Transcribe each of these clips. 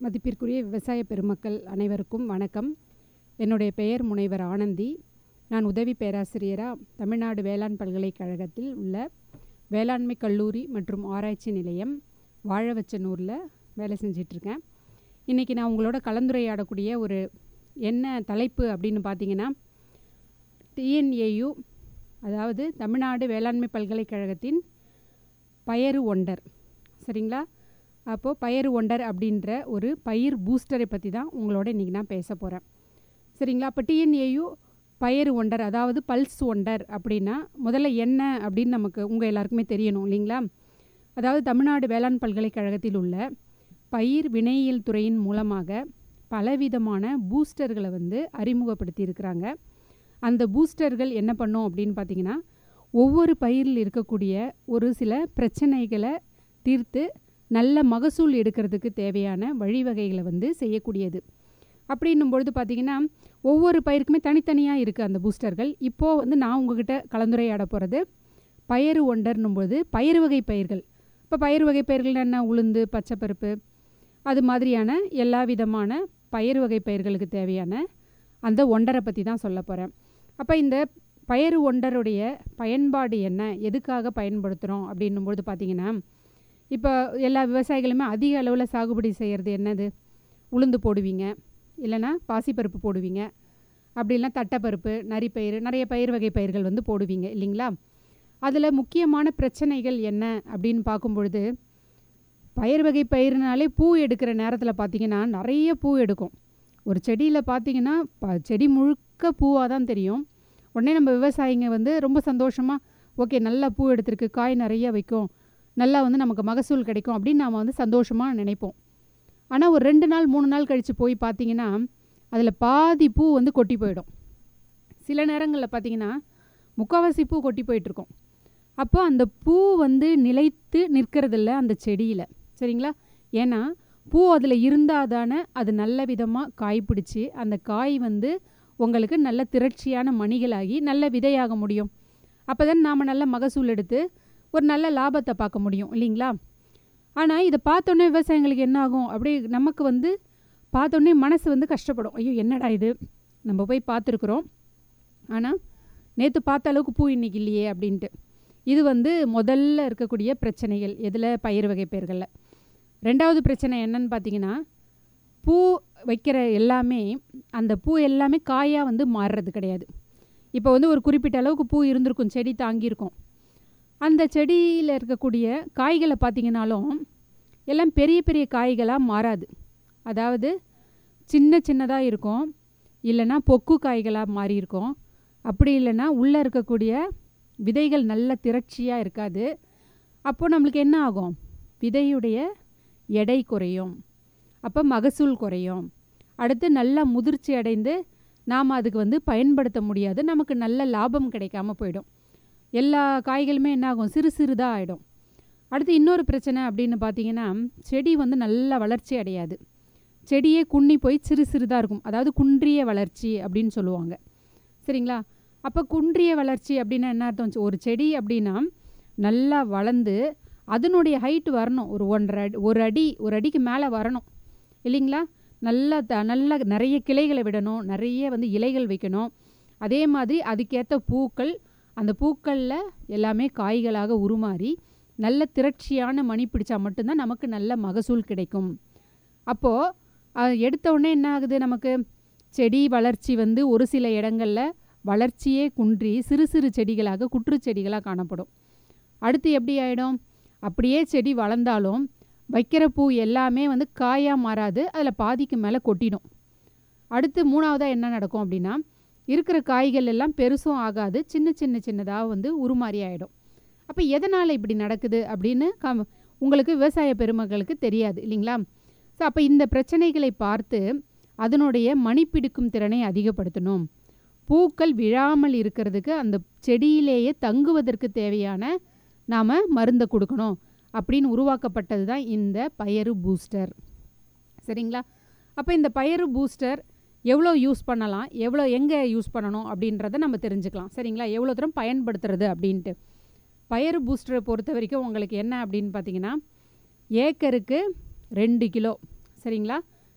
மதிப்பிற்குரிய விவசாய பெருமக்கள் அனைவருக்கும் வணக்கம் என்னுடைய பெயர் முனைவர் ஆனந்தி நான் உதவி பேராசிரியராக தமிழ்நாடு வேளாண் பல்கலைக்கழகத்தில் உள்ள வேளாண்மை கல்லூரி மற்றும் ஆராய்ச்சி நிலையம் வாழவச்சனூரில் வேலை செஞ்சிட்ருக்கேன் இன்றைக்கி நான் உங்களோட கலந்துரையாடக்கூடிய ஒரு என்ன தலைப்பு அப்படின்னு பார்த்தீங்கன்னா டிஎன்ஏயு அதாவது தமிழ்நாடு வேளாண்மை பல்கலைக்கழகத்தின் பயறு ஒண்டர் சரிங்களா அப்போது பயறு ஒண்டர் அப்படின்ற ஒரு பயிர் பூஸ்டரை பற்றி தான் உங்களோட இன்றைக்கி நான் பேச போகிறேன் சரிங்களா அப்போ டிஎன்ஏயு பயறு ஒண்டர் அதாவது பல்ஸ் ஒண்டர் அப்படின்னா முதல்ல என்ன அப்படின்னு நமக்கு உங்கள் எல்லாருக்குமே தெரியணும் இல்லைங்களா அதாவது தமிழ்நாடு வேளாண் பல்கலைக்கழகத்தில் உள்ள பயிர் வினையியல் துறையின் மூலமாக பலவிதமான பூஸ்டர்களை வந்து அறிமுகப்படுத்தி இருக்கிறாங்க அந்த பூஸ்டர்கள் என்ன பண்ணும் அப்படின்னு பார்த்தீங்கன்னா ஒவ்வொரு பயிரில் இருக்கக்கூடிய ஒரு சில பிரச்சனைகளை தீர்த்து நல்ல மகசூல் எடுக்கிறதுக்கு தேவையான வழிவகைகளை வந்து செய்யக்கூடியது அப்படின்னும் பொழுது பார்த்திங்கன்னா ஒவ்வொரு பயிருக்குமே தனித்தனியாக இருக்குது அந்த பூஸ்டர்கள் இப்போது வந்து நான் உங்ககிட்ட கலந்துரையாட போகிறது பயறு ஒண்டர்னும் பொழுது பயிர் வகை பயிர்கள் இப்போ பயிர் வகை பயிர்கள் என்ன உளுந்து பச்சைப்பருப்பு அது மாதிரியான எல்லா விதமான பயிர் வகை பயிர்களுக்கு தேவையான அந்த ஒண்டரை பற்றி தான் சொல்ல போகிறேன் அப்போ இந்த பயறு ஒண்டருடைய பயன்பாடு என்ன எதுக்காக பயன்படுத்துகிறோம் அப்படின்னும்பொழுது பார்த்திங்கன்னா இப்போ எல்லா விவசாயிகளுமே அதிக அளவில் சாகுபடி செய்கிறது என்னது உளுந்து போடுவீங்க இல்லைன்னா பாசிப்பருப்பு போடுவீங்க அப்படி இல்லைனா தட்டைப்பருப்பு நரிப்பயிறு நிறைய பயிர் வகை பயிர்கள் வந்து போடுவீங்க இல்லைங்களா அதில் முக்கியமான பிரச்சனைகள் என்ன அப்படின்னு பார்க்கும் பொழுது பயிர் வகை பயிர்னாலே பூ எடுக்கிற நேரத்தில் பார்த்திங்கன்னா நிறைய பூ எடுக்கும் ஒரு செடியில் பார்த்திங்கன்னா ப செடி முழுக்க பூவாக தான் தெரியும் உடனே நம்ம விவசாயிங்க வந்து ரொம்ப சந்தோஷமாக ஓகே நல்லா பூ எடுத்திருக்கு காய் நிறைய வைக்கும் நல்லா வந்து நமக்கு மகசூல் கிடைக்கும் அப்படின்னு நாம் வந்து சந்தோஷமாக நினைப்போம் ஆனால் ஒரு ரெண்டு நாள் மூணு நாள் கழித்து போய் பார்த்தீங்கன்னா அதில் பாதி பூ வந்து கொட்டி போயிடும் சில நேரங்களில் பார்த்தீங்கன்னா முக்கால்வாசி பூ கொட்டி போயிட்டுருக்கும் அப்போ அந்த பூ வந்து நிலைத்து நிற்கிறதில்ல அந்த செடியில் சரிங்களா ஏன்னா பூ அதில் இருந்தால் தானே அது நல்ல விதமாக காய் பிடிச்சி அந்த காய் வந்து உங்களுக்கு நல்ல திரட்சியான மணிகளாகி நல்ல விதையாக முடியும் அப்போ தான் நாம் நல்ல மகசூல் எடுத்து ஒரு நல்ல லாபத்தை பார்க்க முடியும் இல்லைங்களா ஆனால் இதை பார்த்தோன்னே விவசாயிங்களுக்கு என்ன ஆகும் அப்படி நமக்கு வந்து பார்த்தோன்னே மனசு வந்து கஷ்டப்படும் ஐயோ என்னடா இது நம்ம போய் பார்த்துருக்குறோம் ஆனால் நேற்று பார்த்த அளவுக்கு பூ இன்னைக்கு இல்லையே அப்படின்ட்டு இது வந்து முதல்ல இருக்கக்கூடிய பிரச்சனைகள் எதில் பயிர் வகை பயிர்களில் ரெண்டாவது பிரச்சனை என்னன்னு பார்த்தீங்கன்னா பூ வைக்கிற எல்லாமே அந்த பூ எல்லாமே காயாக வந்து மாறுறது கிடையாது இப்போ வந்து ஒரு குறிப்பிட்ட அளவுக்கு பூ இருந்திருக்கும் செடி தாங்கியிருக்கும் அந்த செடியில் இருக்கக்கூடிய காய்களை பார்த்திங்கனாலும் எல்லாம் பெரிய பெரிய காய்களாக மாறாது அதாவது சின்ன சின்னதாக இருக்கும் இல்லைன்னா பொக்கு காய்களாக மாறி இருக்கும் அப்படி இல்லைன்னா உள்ளே இருக்கக்கூடிய விதைகள் நல்ல திரட்சியாக இருக்காது அப்போது நம்மளுக்கு என்ன ஆகும் விதையுடைய எடை குறையும் அப்போ மகசூல் குறையும் அடுத்து நல்லா முதிர்ச்சி அடைந்து நாம் அதுக்கு வந்து பயன்படுத்த முடியாது நமக்கு நல்ல லாபம் கிடைக்காம போயிடும் எல்லா காய்களுமே என்ன ஆகும் சிறு சிறுதாக ஆகிடும் அடுத்து இன்னொரு பிரச்சனை அப்படின்னு பார்த்தீங்கன்னா செடி வந்து நல்லா வளர்ச்சி அடையாது செடியே குன்னி போய் சிறு சிறுதாக இருக்கும் அதாவது குன்றிய வளர்ச்சி அப்படின்னு சொல்லுவாங்க சரிங்களா அப்போ குன்றிய வளர்ச்சி அப்படின்னா என்ன அர்த்தம் ஒரு செடி அப்படின்னா நல்லா வளர்ந்து அதனுடைய ஹைட்டு வரணும் ஒரு ஒன்றரை அடி ஒரு அடி ஒரு அடிக்கு மேலே வரணும் இல்லைங்களா நல்லா த நல்லா நிறைய கிளைகளை விடணும் நிறைய வந்து இலைகள் வைக்கணும் அதே மாதிரி அதுக்கேற்ற பூக்கள் அந்த பூக்களில் எல்லாமே காய்களாக உருமாறி நல்ல திரட்சியான மணி பிடிச்சா மட்டும்தான் நமக்கு நல்ல மகசூல் கிடைக்கும் அப்போது எடுத்த உடனே என்ன ஆகுது நமக்கு செடி வளர்ச்சி வந்து ஒரு சில இடங்களில் வளர்ச்சியே குன்றி சிறு சிறு செடிகளாக குற்று செடிகளாக காணப்படும் அடுத்து எப்படி ஆகிடும் அப்படியே செடி வளர்ந்தாலும் வைக்கிற பூ எல்லாமே வந்து காயாக மாறாது அதில் பாதிக்கு மேலே கொட்டிடும் அடுத்து மூணாவதாக என்ன நடக்கும் அப்படின்னா இருக்கிற காய்கள் எல்லாம் பெருசும் ஆகாது சின்ன சின்ன சின்னதாக வந்து உருமாறி ஆகிடும் அப்போ எதனால் இப்படி நடக்குது அப்படின்னு க உங்களுக்கு விவசாய பெருமக்களுக்கு தெரியாது இல்லைங்களா ஸோ அப்போ இந்த பிரச்சனைகளை பார்த்து அதனுடைய மணி பிடிக்கும் திறனை அதிகப்படுத்தணும் பூக்கள் விழாமல் இருக்கிறதுக்கு அந்த செடியிலேயே தங்குவதற்கு தேவையான நாம் மருந்தை கொடுக்கணும் அப்படின்னு உருவாக்கப்பட்டது தான் இந்த பயறு பூஸ்டர் சரிங்களா அப்போ இந்த பயறு பூஸ்டர் எவ்வளோ யூஸ் பண்ணலாம் எவ்வளோ எங்கே யூஸ் பண்ணணும் அப்படின்றத நம்ம தெரிஞ்சுக்கலாம் சரிங்களா எவ்வளோ தூரம் பயன்படுத்துறது அப்படின்ட்டு பயறு பூஸ்டரை பொறுத்த வரைக்கும் உங்களுக்கு என்ன அப்படின்னு பார்த்தீங்கன்னா ஏக்கருக்கு ரெண்டு கிலோ சரிங்களா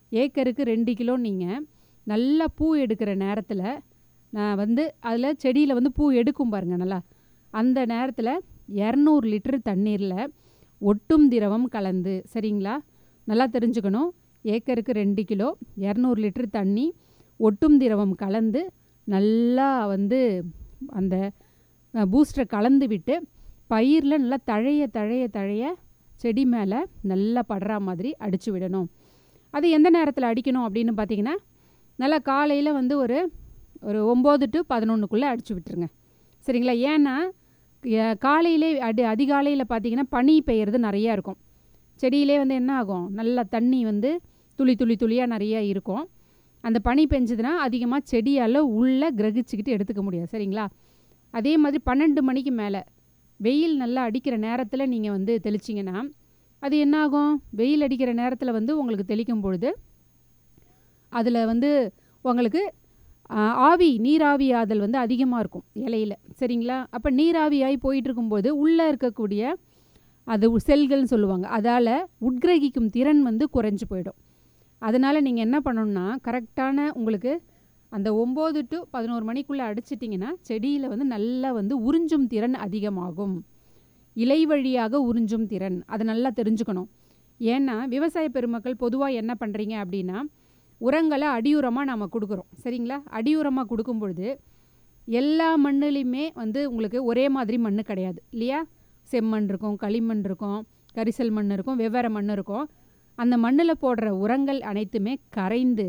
ஏக்கருக்கு ரெண்டு கிலோ நீங்கள் நல்லா பூ எடுக்கிற நேரத்தில் நான் வந்து அதில் செடியில் வந்து பூ எடுக்கும் பாருங்க நல்லா அந்த நேரத்தில் இரநூறு லிட்டர் தண்ணீரில் ஒட்டும் திரவம் கலந்து சரிங்களா நல்லா தெரிஞ்சுக்கணும் ஏக்கருக்கு ரெண்டு கிலோ இரநூறு லிட்டர் தண்ணி ஒட்டும் திரவம் கலந்து நல்லா வந்து அந்த பூஸ்டரை கலந்து விட்டு பயிரில் நல்லா தழைய தழைய தழைய செடி மேலே நல்லா படுற மாதிரி அடித்து விடணும் அது எந்த நேரத்தில் அடிக்கணும் அப்படின்னு பார்த்தீங்கன்னா நல்லா காலையில் வந்து ஒரு ஒரு ஒம்பது டு பதினொன்றுக்குள்ளே அடித்து விட்டுருங்க சரிங்களா ஏன்னா எ- காலையிலே அடி அதிகாலையில் பார்த்தீங்கன்னா பனி பெய்யறது நிறையா இருக்கும் செடியிலே வந்து என்ன ஆகும் நல்லா தண்ணி வந்து துளி துளி துளியாக நிறையா இருக்கும் அந்த பனி பெஞ்சதுன்னா அதிகமாக செடியால் உள்ளே கிரகிச்சிக்கிட்டு எடுத்துக்க முடியாது சரிங்களா அதே மாதிரி பன்னெண்டு மணிக்கு மேலே வெயில் நல்லா அடிக்கிற நேரத்தில் நீங்கள் வந்து தெளிச்சிங்கன்னா அது என்ன ஆகும் வெயில் அடிக்கிற நேரத்தில் வந்து உங்களுக்கு தெளிக்கும் பொழுது அதில் வந்து உங்களுக்கு ஆ, ஆவி நீராவி ஆதல் வந்து அதிகமாக இருக்கும் இலையில சரிங்களா அப்போ நீராவியாகி போயிட்டு இருக்கும்போது உள்ளே இருக்கக்கூடிய அது உ- செல்கள்னு சொல்லுவாங்க அதால் உட்கிரகிக்கும் திறன் வந்து குறைஞ்சு போயிடும் அதனால் நீங்கள் என்ன பண்ணணும்னா கரெக்டான உங்களுக்கு அந்த ஒம்பது டு பதினோரு மணிக்குள்ளே அடிச்சிட்டிங்கன்னா செடியில் வந்து நல்லா வந்து உறிஞ்சும் திறன் அதிகமாகும் இலை வழியாக உறிஞ்சும் திறன் அதை நல்லா தெரிஞ்சுக்கணும் ஏன்னா விவசாய பெருமக்கள் பொதுவாக என்ன பண்ணுறீங்க அப்படின்னா உரங்களை அடியுரமாக நாம் கொடுக்குறோம் சரிங்களா அடியுரமாக கொடுக்கும் பொழுது எல்லா மண்ணுலையுமே வந்து உங்களுக்கு ஒரே மாதிரி மண் கிடையாது இல்லையா செம்மண் இருக்கும் களிமண் இருக்கும் கரிசல் மண் இருக்கும் வெவ்வேறு மண் இருக்கும் அந்த மண்ணில் போடுற உரங்கள் அனைத்துமே கரைந்து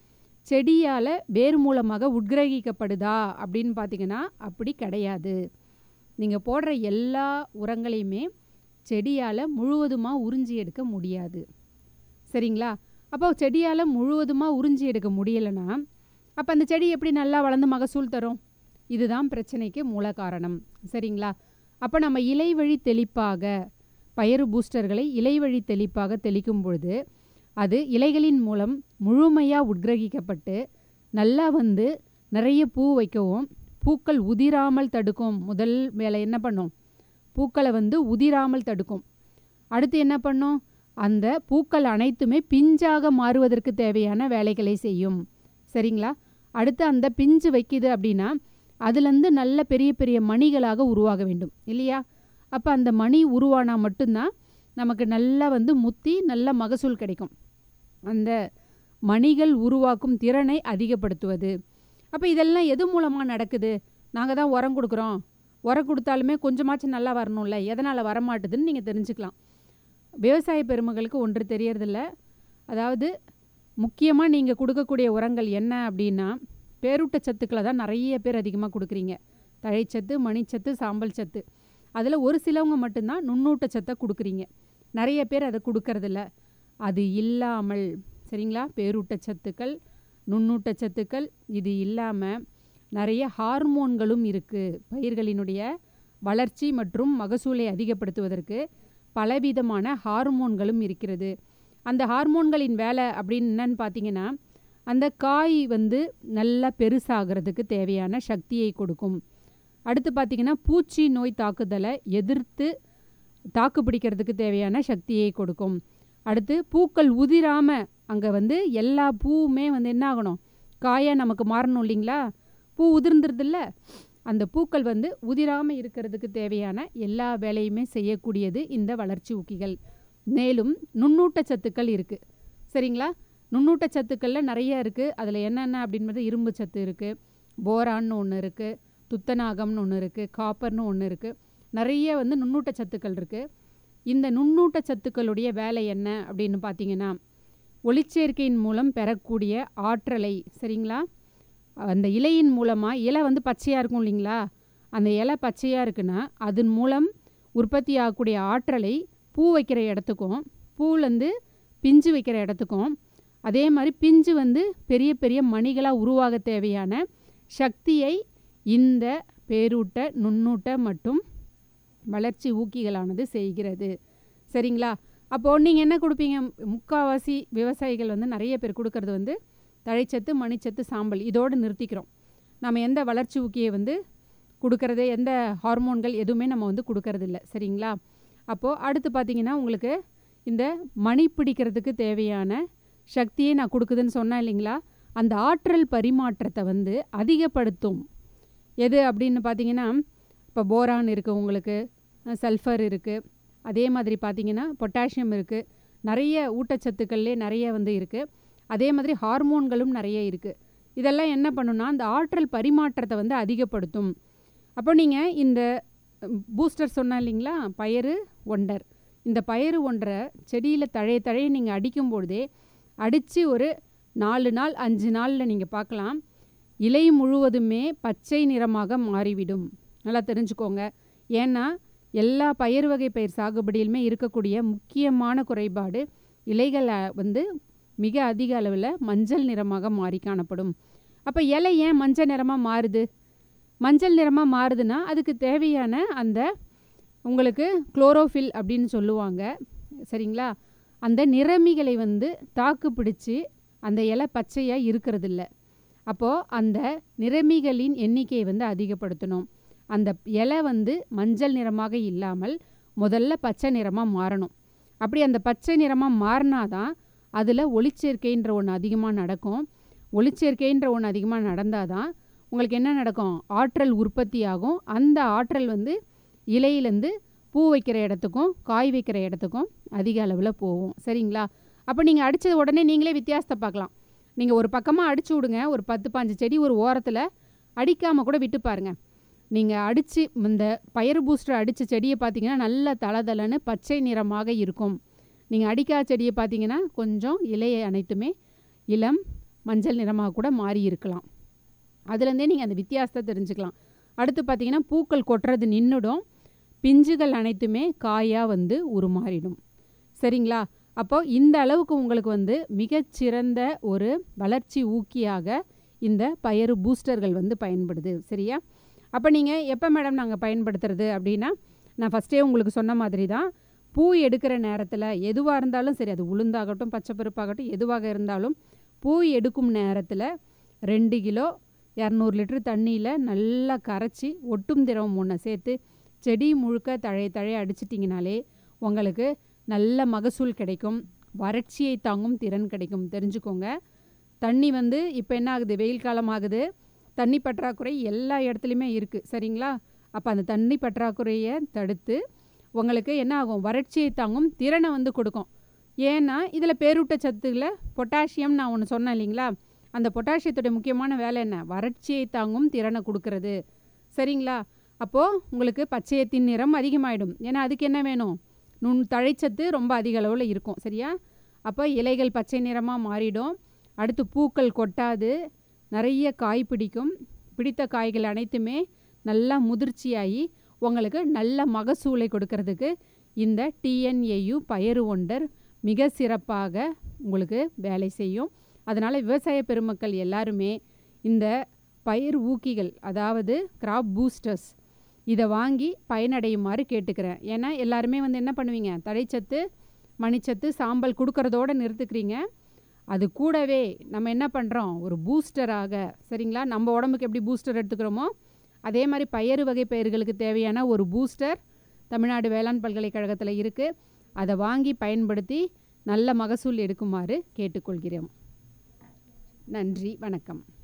செடியால் வேர் மூலமாக உட்கிரகிக்கப்படுதா அப்படின்னு பார்த்தீங்கன்னா அப்படி கிடையாது நீங்கள் போடுற எல்லா உரங்களையுமே செடியால் முழுவதுமாக உறிஞ்சி எடுக்க முடியாது சரிங்களா அப்போ செடியால் முழுவதுமாக உறிஞ்சி எடுக்க முடியலைன்னா அப்போ அந்த செடி எப்படி நல்லா வளர்ந்து மகசூல் தரும் இதுதான் பிரச்சனைக்கு மூல காரணம் சரிங்களா அப்போ நம்ம இலை வழி தெளிப்பாக பயிறு பூஸ்டர்களை இலை வழி தெளிப்பாக தெளிக்கும் பொழுது அது இலைகளின் மூலம் முழுமையாக உட்கிரகிக்கப்பட்டு நல்லா வந்து நிறைய பூ வைக்கவும் பூக்கள் உதிராமல் தடுக்கும் முதல் வேலை என்ன பண்ணும் பூக்களை வந்து உதிராமல் தடுக்கும் அடுத்து என்ன பண்ணும் அந்த பூக்கள் அனைத்துமே பிஞ்சாக மாறுவதற்கு தேவையான வேலைகளை செய்யும் சரிங்களா அடுத்து அந்த பிஞ்சு வைக்குது அப்படின்னா அதுலேருந்து நல்ல பெரிய பெரிய மணிகளாக உருவாக வேண்டும் இல்லையா அப்போ அந்த மணி உருவானா மட்டும்தான் நமக்கு நல்லா வந்து முத்தி நல்ல மகசூல் கிடைக்கும் அந்த மணிகள் உருவாக்கும் திறனை அதிகப்படுத்துவது அப்போ இதெல்லாம் எது மூலமாக நடக்குது நாங்கள் தான் உரம் கொடுக்குறோம் உரம் கொடுத்தாலுமே கொஞ்சமாச்சும் நல்லா வரணும்ல எதனால் வரமாட்டுதுன்னு நீங்கள் தெரிஞ்சுக்கலாம் விவசாய பெருமகளுக்கு ஒன்று தெரியறதில்ல அதாவது முக்கியமாக நீங்கள் கொடுக்கக்கூடிய உரங்கள் என்ன அப்படின்னா பேரூட்டச்சத்துக்களை தான் நிறைய பேர் அதிகமாக கொடுக்குறீங்க தழைச்சத்து மணிச்சத்து சாம்பல் சத்து அதில் ஒரு சிலவங்க மட்டும்தான் நுண்ணூட்டச்சத்தை கொடுக்குறீங்க நிறைய பேர் அதை கொடுக்கறதில்ல அது இல்லாமல் சரிங்களா பேரூட்டச்சத்துக்கள் நுண்ணூட்டச்சத்துக்கள் இது இல்லாமல் நிறைய ஹார்மோன்களும் இருக்குது பயிர்களினுடைய வளர்ச்சி மற்றும் மகசூலை அதிகப்படுத்துவதற்கு பலவிதமான ஹார்மோன்களும் இருக்கிறது அந்த ஹார்மோன்களின் வேலை அப்படின்னு என்னன்னு பார்த்தீங்கன்னா அந்த காய் வந்து நல்லா பெருசாகிறதுக்கு தேவையான சக்தியை கொடுக்கும் அடுத்து பார்த்தீங்கன்னா பூச்சி நோய் தாக்குதலை எதிர்த்து தாக்கு பிடிக்கிறதுக்கு தேவையான சக்தியை கொடுக்கும் அடுத்து பூக்கள் உதிராம அங்கே வந்து எல்லா பூவுமே வந்து என்ன ஆகணும் காயாக நமக்கு மாறணும் இல்லைங்களா பூ உதிர்ந்துருதுல்ல அந்த பூக்கள் வந்து உதிராமல் இருக்கிறதுக்கு தேவையான எல்லா வேலையுமே செய்யக்கூடியது இந்த வளர்ச்சி ஊக்கிகள் மேலும் நுண்ணூட்டச்சத்துக்கள் இருக்குது சரிங்களா நுண்ணூட்டச்சத்துக்களில் நிறைய இருக்குது அதில் என்னென்ன அப்படின்றது இரும்பு சத்து இருக்குது போரான்னு ஒன்று இருக்குது துத்தநாகம்னு ஒன்று இருக்குது காப்பர்னு ஒன்று இருக்குது நிறைய வந்து நுண்ணூட்டச்சத்துக்கள் இருக்குது இந்த நுண்ணூட்டச்சத்துக்களுடைய வேலை என்ன அப்படின்னு பார்த்தீங்கன்னா ஒளிச்சேர்க்கையின் மூலம் பெறக்கூடிய ஆற்றலை சரிங்களா அந்த இலையின் மூலமாக இலை வந்து பச்சையாக இருக்கும் இல்லைங்களா அந்த இலை பச்சையாக இருக்குன்னா அதன் மூலம் உற்பத்தி ஆகக்கூடிய ஆற்றலை பூ வைக்கிற இடத்துக்கும் பூலேருந்து பிஞ்சு வைக்கிற இடத்துக்கும் அதே மாதிரி பிஞ்சு வந்து பெரிய பெரிய மணிகளாக உருவாக தேவையான சக்தியை இந்த பேரூட்ட நுண்ணூட்ட மற்றும் வளர்ச்சி ஊக்கிகளானது செய்கிறது சரிங்களா அப்போது நீங்கள் என்ன கொடுப்பீங்க முக்கால்வாசி விவசாயிகள் வந்து நிறைய பேர் கொடுக்கறது வந்து தழைச்சத்து மணிச்சத்து சாம்பல் இதோடு நிறுத்திக்கிறோம் நம்ம எந்த வளர்ச்சி ஊக்கியை வந்து கொடுக்கறது எந்த ஹார்மோன்கள் எதுவுமே நம்ம வந்து கொடுக்கறதில்ல சரிங்களா அப்போது அடுத்து பார்த்தீங்கன்னா உங்களுக்கு இந்த மணி பிடிக்கிறதுக்கு தேவையான சக்தியை நான் கொடுக்குதுன்னு சொன்னேன் இல்லைங்களா அந்த ஆற்றல் பரிமாற்றத்தை வந்து அதிகப்படுத்தும் எது அப்படின்னு பார்த்தீங்கன்னா இப்போ போரான் இருக்குது உங்களுக்கு சல்ஃபர் இருக்குது அதே மாதிரி பார்த்தீங்கன்னா பொட்டாசியம் இருக்குது நிறைய ஊட்டச்சத்துக்கள்லே நிறைய வந்து இருக்குது அதே மாதிரி ஹார்மோன்களும் நிறைய இருக்குது இதெல்லாம் என்ன பண்ணுன்னா அந்த ஆற்றல் பரிமாற்றத்தை வந்து அதிகப்படுத்தும் அப்போ நீங்கள் இந்த பூஸ்டர் சொன்னா இல்லைங்களா பயறு ஒண்டர் இந்த பயறு ஒன்றை செடியில் தழைய தழைய நீங்கள் அடிக்கும்பொழுதே அடித்து ஒரு நாலு நாள் அஞ்சு நாளில் நீங்கள் பார்க்கலாம் இலை முழுவதுமே பச்சை நிறமாக மாறிவிடும் நல்லா தெரிஞ்சுக்கோங்க ஏன்னா எல்லா பயிர் வகை பயிர் சாகுபடியிலுமே இருக்கக்கூடிய முக்கியமான குறைபாடு இலைகள் அ- வந்து மிக அதிக அளவில் மஞ்சள் நிறமாக மாறி காணப்படும் அப்போ இலை ஏன் மஞ்சள் நிறமாக மாறுது மஞ்சள் நிறமாக மாறுதுன்னா அதுக்கு தேவையான அந்த உங்களுக்கு குளோரோஃபில் அப்படின்னு சொல்லுவாங்க சரிங்களா அந்த நிறமிகளை வந்து தாக்கு பிடிச்சி அந்த இலை பச்சையாக இருக்கிறதில்ல அப்போது அந்த நிறமிகளின் எண்ணிக்கையை வந்து அதிகப்படுத்தணும் அந்த இலை வந்து மஞ்சள் நிறமாக இல்லாமல் முதல்ல பச்சை நிறமாக மாறணும் அப்படி அந்த பச்சை நிறமாக மாறினாதான் அதில் ஒளிச்சேர்க்கைன்ற ஒன்று அதிகமாக நடக்கும் ஒளிச்சேர்க்கைன்ற ஒன்று அதிகமாக நடந்தால் தான் உங்களுக்கு என்ன நடக்கும் ஆற்றல் உற்பத்தி ஆகும் அந்த ஆற்றல் வந்து இலையிலேருந்து பூ வைக்கிற இடத்துக்கும் காய் வைக்கிற இடத்துக்கும் அதிக அளவில் போகும் சரிங்களா அப்போ நீங்கள் அடித்தது உடனே நீங்களே வித்தியாசத்தை பார்க்கலாம் நீங்கள் ஒரு பக்கமாக அடிச்சு விடுங்க ஒரு பத்து பாஞ்சு செடி ஒரு ஓரத்தில் அடிக்காமல் கூட விட்டு பாருங்க நீங்கள் அடித்து இந்த பயிர் பூஸ்டர் அடித்த செடியை பார்த்தீங்கன்னா நல்ல தளதளன்னு பச்சை நிறமாக இருக்கும் நீங்கள் அடிக்காத செடியை பார்த்தீங்கன்னா கொஞ்சம் இலையை அனைத்துமே இளம் மஞ்சள் நிறமாக கூட மாறி இருக்கலாம் அதுலேருந்தே நீங்கள் அந்த வித்தியாசத்தை தெரிஞ்சுக்கலாம் அடுத்து பார்த்தீங்கன்னா பூக்கள் கொட்டுறது நின்றுடும் பிஞ்சுகள் அனைத்துமே காயாக வந்து உருமாறிடும் சரிங்களா அப்போ இந்த அளவுக்கு உங்களுக்கு வந்து மிகச்சிறந்த ஒரு வளர்ச்சி ஊக்கியாக இந்த பயறு பூஸ்டர்கள் வந்து பயன்படுது சரியா அப்போ நீங்கள் எப்போ மேடம் நாங்கள் பயன்படுத்துறது அப்படின்னா நான் ஃபஸ்ட்டே உங்களுக்கு சொன்ன மாதிரி தான் பூ எடுக்கிற நேரத்தில் எதுவாக இருந்தாலும் சரி அது உளுந்தாகட்டும் பச்சைப்பருப்பாகட்டும் எதுவாக இருந்தாலும் பூ எடுக்கும் நேரத்தில் ரெண்டு கிலோ இரநூறு லிட்டர் தண்ணியில் நல்லா கரைச்சி ஒட்டும் திரவம் ஒன்றை சேர்த்து செடி முழுக்க தழைய தழைய அடிச்சிட்டிங்கனாலே உங்களுக்கு நல்ல மகசூல் கிடைக்கும் வறட்சியை தாங்கும் திறன் கிடைக்கும் தெரிஞ்சுக்கோங்க தண்ணி வந்து இப்போ என்ன ஆகுது வெயில் காலம் ஆகுது தண்ணி பற்றாக்குறை எல்லா இடத்துலையுமே இருக்குது சரிங்களா அப்போ அந்த தண்ணி பற்றாக்குறையை தடுத்து உங்களுக்கு என்ன ஆகும் வறட்சியை தாங்கும் திறனை வந்து கொடுக்கும் ஏன்னா இதில் பேரூட்டச்சத்துக்களை பொட்டாசியம் நான் ஒன்று சொன்னேன் இல்லைங்களா அந்த பொட்டாசியத்துடைய முக்கியமான வேலை என்ன வறட்சியை தாங்கும் திறனை கொடுக்கறது சரிங்களா அப்போது உங்களுக்கு பச்சையத்தின் நிறம் அதிகமாயிடும் ஏன்னா அதுக்கு என்ன வேணும் நுண் தழைச்சத்து ரொம்ப அதிக அளவில் இருக்கும் சரியா அப்போ இலைகள் பச்சை நிறமாக மாறிடும் அடுத்து பூக்கள் கொட்டாது நிறைய காய் பிடிக்கும் பிடித்த காய்கள் அனைத்துமே நல்லா முதிர்ச்சியாகி உங்களுக்கு நல்ல மகசூலை கொடுக்கறதுக்கு இந்த டிஎன்ஏயு பயறு ஒண்டர் மிக சிறப்பாக உங்களுக்கு வேலை செய்யும் அதனால் விவசாய பெருமக்கள் எல்லாருமே இந்த பயிர் ஊக்கிகள் அதாவது கிராப் பூஸ்டர்ஸ் இதை வாங்கி பயனடையுமாறு கேட்டுக்கிறேன் ஏன்னா எல்லாருமே வந்து என்ன பண்ணுவீங்க தழைச்சத்து மணிச்சத்து சாம்பல் கொடுக்கறதோட நிறுத்துக்கிறீங்க அது கூடவே நம்ம என்ன பண்ணுறோம் ஒரு பூஸ்டராக சரிங்களா நம்ம உடம்புக்கு எப்படி பூஸ்டர் எடுத்துக்கிறோமோ அதே மாதிரி பயறு வகை பயிர்களுக்கு தேவையான ஒரு பூஸ்டர் தமிழ்நாடு வேளாண் பல்கலைக்கழகத்தில் இருக்குது அதை வாங்கி பயன்படுத்தி நல்ல மகசூல் எடுக்குமாறு கேட்டுக்கொள்கிறோம் நன்றி வணக்கம்